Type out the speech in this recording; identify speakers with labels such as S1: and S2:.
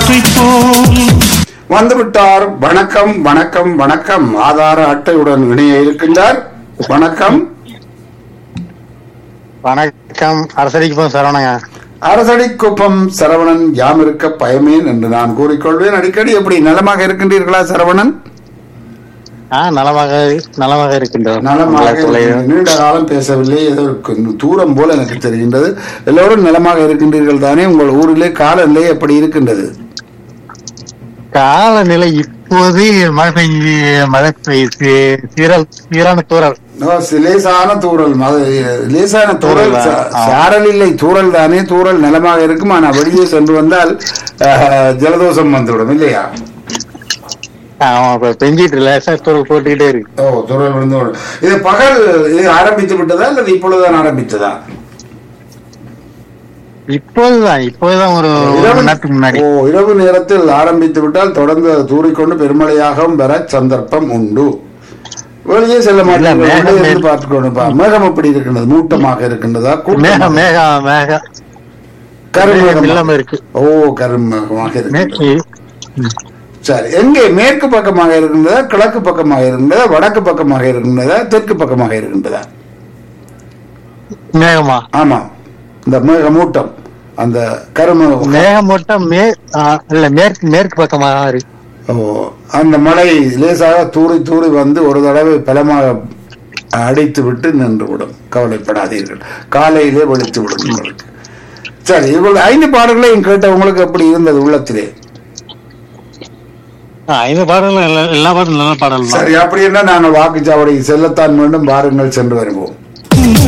S1: காற்றை போல்
S2: வந்துவிட்டார் வணக்கம் வணக்கம் வணக்கம் ஆதார அட்டையுடன் இணைய இருக்கின்றார் வணக்கம்
S3: வணக்கம் அரசடிக்கு போகும் சரவணங்க
S2: அரசடி குப்பம் சரவணன் யாம் இருக்க பயமேன் என்று நான் கூறிக்கொள்வேன் அடிக்கடி எப்படி நலமாக இருக்கின்றீர்களா சரவணன்
S3: ஆ நலமாக நலமாக இருக்கின்றோம்
S2: நலமாக
S3: உங்களை தொலை-
S2: இருக்கின்றேன். நீண்ட காலம் பேசவில்லை ஏதோ கொஞ்சம் தூரம் போல எனக்கு தெரிகின்றது எல்லோரும் நலமாக இருக்கின்றீர்கள் தானே உங்கள் ஊரிலே காலநிலை எப்படி இருக்கின்றது
S3: காலநிலை இப்போது மழை பெய்ஞ்சு மழை பெய்யுது சீரல் சீரான தூரல்
S2: ஓ, சி- லேசான தூறல் மத- லேசான தூறல்
S3: தூறல்
S2: சா-
S3: ஆ.
S2: சாரல் இல்லை தூறல் தானே தூறல் நிலமாக இருக்கும் ஆனால் வெளியே சென்று வந்தால் அஹ், ஜலதோஷம் வந்துவிடும் இல்லையா
S3: ஆமா இப்ப பெஞ்சிட்டு லேசா தூரல் போட்டுக்கிட்டே இருக்கு
S2: ஓ தூறல் விழுந்து விடும். இது பகல் இது ஆரம்பித்து விட்டதா அல்லது இப்பொழுதுதான் ஆரம்பித்ததா
S3: இப்போதுதான் இப்போதுதான் ஒரு ஒரு மணி நேரத்துக்கு முன்னாடி
S2: ஓ இரவு நேரத்தில் ஆரம்பித்து விட்டால் தொடர்ந்து அது தூறிக்கொண்டு பெருமழையாகவும் வர சந்தர்ப்பம் உண்டு வெளியே செல்ல மாட்டேன்
S3: மேகம்
S2: உள்ளே இருந்து
S3: மேல்-
S2: பார்த்துக் கொண்டு பா. மேகம் எப்படி இருக்கின்றது மூட்டமாக இருக்கின்றதா
S3: மேகம்
S2: கூட்டமாக?
S3: மேகம் மேகம்
S2: கருமேகம்
S3: இல்லாம இருக்கு
S2: ஓ கருமேகமாக இருக்கு
S3: மேற்கு
S2: சரி எங்கே மேற்கு பக்கமாக இருக்கின்றதா கிழக்கு பக்கமாக இருக்கின்றதா வடக்கு பக்கமாக இருக்கின்றதா தெற்கு பக்கமாக இருக்கின்றதா
S3: மேகமா
S2: ஆமா இந்த மேகமூட்டம் அந்த கரும
S3: மேகமூட்டம் மே ஆ, இல்ல மேற்கு மேற்கு பக்கமாக இருக்கு
S2: ஓ அந்த மழை லேசாக தூறி தூறி வந்து ஒரு தடவை பலமாக அடித்து விட்டு நின்று விடும் கவலைப்படாதீர்கள் காலையிலே வெளுத்து விடும் உங்களுக்கு சரி இவர்கள் ஐந்து பாடல்களையும் கேட்ட உங்களுக்கு எப்படி இருந்தது உள்ளத்திலே
S3: ஆ, இந்த பாடலும் எல்லா எல்லா பாடலும் நல்ல பாடல் தான்
S2: சரி அப்படி என்ன நாங்கள் வாக்குச்சாவடி செல்லத்தான் மீண்டும் வாருங்கள் சென்று வருவோம்